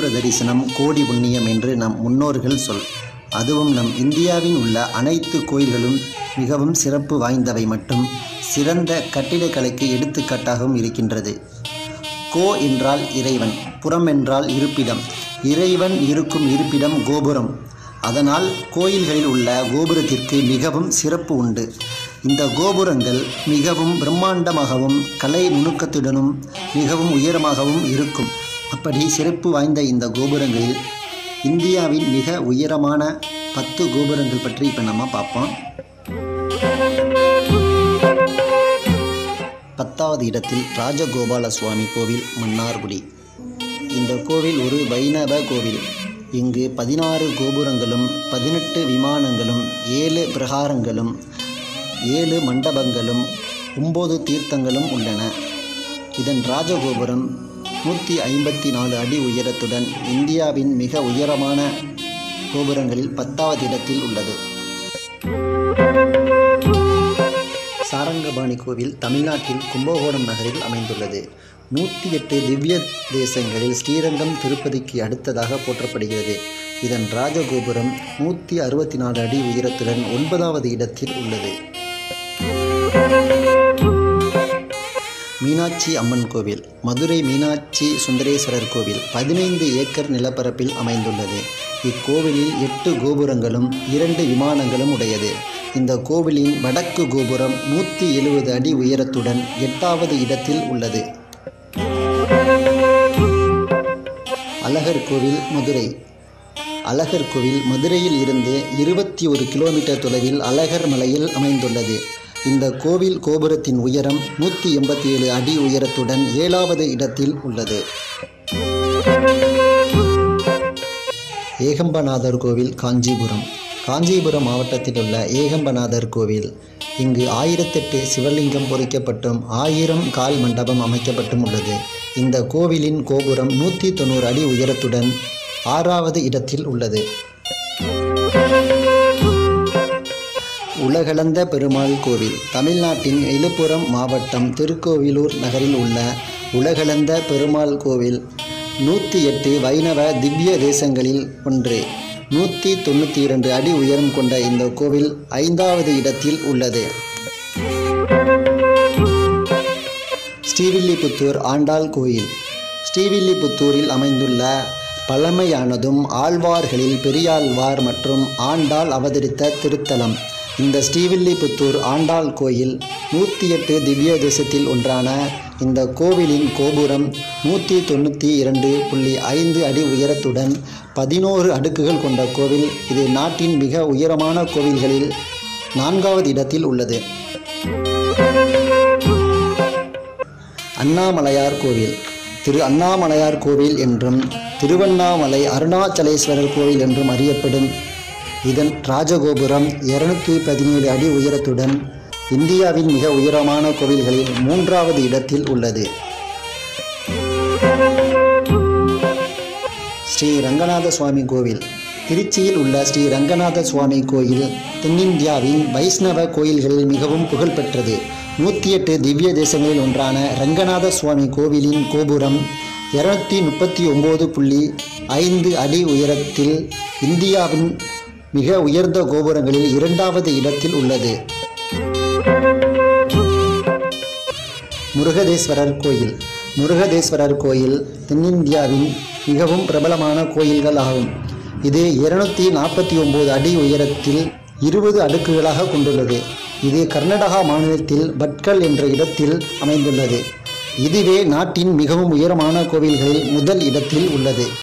தரிசனம் கோடி புண்ணியம் என்று நம் முன்னோர்கள் சொல் அதுவும் நம் இந்தியாவில் உள்ள அனைத்து கோயில்களும் மிகவும் சிறப்பு வாய்ந்தவை மற்றும் சிறந்த கட்டிடக்கலைக்கு எடுத்துக்காட்டாகவும் இருக்கின்றது கோ என்றால் இறைவன் புறம் என்றால் இருப்பிடம் இறைவன் இருக்கும் இருப்பிடம் கோபுரம் அதனால் கோயில்களில் உள்ள கோபுரத்திற்கு மிகவும் சிறப்பு உண்டு இந்த கோபுரங்கள் மிகவும் பிரம்மாண்டமாகவும் கலை நுணுக்கத்துடனும் மிகவும் உயரமாகவும் இருக்கும் அப்படி சிறப்பு வாய்ந்த இந்த கோபுரங்களில் இந்தியாவின் மிக உயரமான பத்து கோபுரங்கள் பற்றி இப்போ நம்ம பார்ப்போம் பத்தாவது இடத்தில் ராஜகோபால சுவாமி கோவில் மன்னார்குடி இந்த கோவில் ஒரு வைணவ கோவில் இங்கு பதினாறு கோபுரங்களும் பதினெட்டு விமானங்களும் ஏழு பிரகாரங்களும் ஏழு மண்டபங்களும் ஒம்பது தீர்த்தங்களும் உள்ளன இதன் ராஜகோபுரம் நூற்றி ஐம்பத்தி நாலு அடி உயரத்துடன் இந்தியாவின் மிக உயரமான கோபுரங்களில் பத்தாவது இடத்தில் உள்ளது சாரங்கபாணி கோவில் தமிழ்நாட்டில் கும்பகோணம் நகரில் அமைந்துள்ளது நூற்றி எட்டு திவ்ய தேசங்களில் ஸ்ரீரங்கம் திருப்பதிக்கு அடுத்ததாக போற்றப்படுகிறது இதன் ராஜகோபுரம் நூற்றி அறுபத்தி நாலு அடி உயரத்துடன் ஒன்பதாவது இடத்தில் உள்ளது மீனாட்சி அம்மன் கோவில் மதுரை மீனாட்சி சுந்தரேஸ்வரர் கோவில் பதினைந்து ஏக்கர் நிலப்பரப்பில் அமைந்துள்ளது இக்கோவிலில் எட்டு கோபுரங்களும் இரண்டு விமானங்களும் உடையது இந்த கோவிலின் வடக்கு கோபுரம் நூற்றி எழுபது அடி உயரத்துடன் எட்டாவது இடத்தில் உள்ளது அழகர் கோவில் மதுரை அழகர் கோவில் மதுரையில் இருந்து இருபத்தி ஒரு கிலோமீட்டர் தொலைவில் அழகர் மலையில் அமைந்துள்ளது இந்த கோவில் கோபுரத்தின் உயரம் நூற்றி எண்பத்தி ஏழு அடி உயரத்துடன் ஏழாவது இடத்தில் உள்ளது ஏகம்பநாதர் கோவில் காஞ்சிபுரம் காஞ்சிபுரம் மாவட்டத்தில் உள்ள ஏகம்பநாதர் கோவில் இங்கு ஆயிரத்தெட்டு சிவலிங்கம் பொறிக்கப்பட்டும் ஆயிரம் கால் மண்டபம் அமைக்கப்பட்டும் உள்ளது இந்த கோவிலின் கோபுரம் நூற்றி தொண்ணூறு அடி உயரத்துடன் ஆறாவது இடத்தில் உள்ளது உலகளந்த பெருமாள் கோவில் தமிழ்நாட்டின் எழுப்புரம் மாவட்டம் திருக்கோவிலூர் நகரில் உள்ள உலகளந்த பெருமாள் கோவில் நூற்றி எட்டு வைணவ திவ்ய தேசங்களில் ஒன்று நூற்றி தொண்ணூற்றி இரண்டு அடி உயரம் கொண்ட இந்த கோவில் ஐந்தாவது இடத்தில் உள்ளது ஸ்ரீவில்லிபுத்தூர் ஆண்டாள் கோயில் ஸ்ரீவில்லிபுத்தூரில் அமைந்துள்ள பழமையானதும் ஆழ்வார்களில் பெரியாழ்வார் மற்றும் ஆண்டாள் அவதரித்த திருத்தலம் இந்த ஸ்ரீவில்லிபுத்தூர் ஆண்டாள் கோயில் நூற்றி எட்டு திவ்ய தேசத்தில் ஒன்றான இந்த கோவிலின் கோபுரம் நூற்றி தொண்ணூற்றி இரண்டு புள்ளி ஐந்து அடி உயரத்துடன் பதினோரு அடுக்குகள் கொண்ட கோவில் இது நாட்டின் மிக உயரமான கோவில்களில் நான்காவது இடத்தில் உள்ளது அண்ணாமலையார் கோவில் திரு அண்ணாமலையார் கோவில் என்றும் திருவண்ணாமலை அருணாச்சலேஸ்வரர் கோவில் என்றும் அறியப்படும் இதன் ராஜகோபுரம் இருநூத்தி பதினேழு அடி உயரத்துடன் இந்தியாவின் மிக உயரமான கோவில்களில் மூன்றாவது இடத்தில் உள்ளது ஸ்ரீ ரங்கநாத சுவாமி கோவில் திருச்சியில் உள்ள ஸ்ரீ ரங்கநாத சுவாமி கோயில் தென்னிந்தியாவின் வைஷ்ணவ கோயில்களில் மிகவும் புகழ்பெற்றது நூற்றி எட்டு திவ்ய தேசங்களில் ஒன்றான ரங்கநாத சுவாமி கோவிலின் கோபுரம் இருநூத்தி முப்பத்தி ஒம்பது புள்ளி ஐந்து அடி உயரத்தில் இந்தியாவின் மிக உயர்ந்த கோபுரங்களில் இரண்டாவது இடத்தில் உள்ளது முருகதேஸ்வரர் கோயில் முருகதேஸ்வரர் கோயில் தென்னிந்தியாவின் மிகவும் பிரபலமான கோயில்கள் ஆகும் இது இருநூத்தி நாற்பத்தி ஒம்பது அடி உயரத்தில் இருபது அடுக்குகளாக கொண்டுள்ளது இது கர்நாடகா மாநிலத்தில் பட்கல் என்ற இடத்தில் அமைந்துள்ளது இதுவே நாட்டின் மிகவும் உயரமான கோவில்களில் முதல் இடத்தில் உள்ளது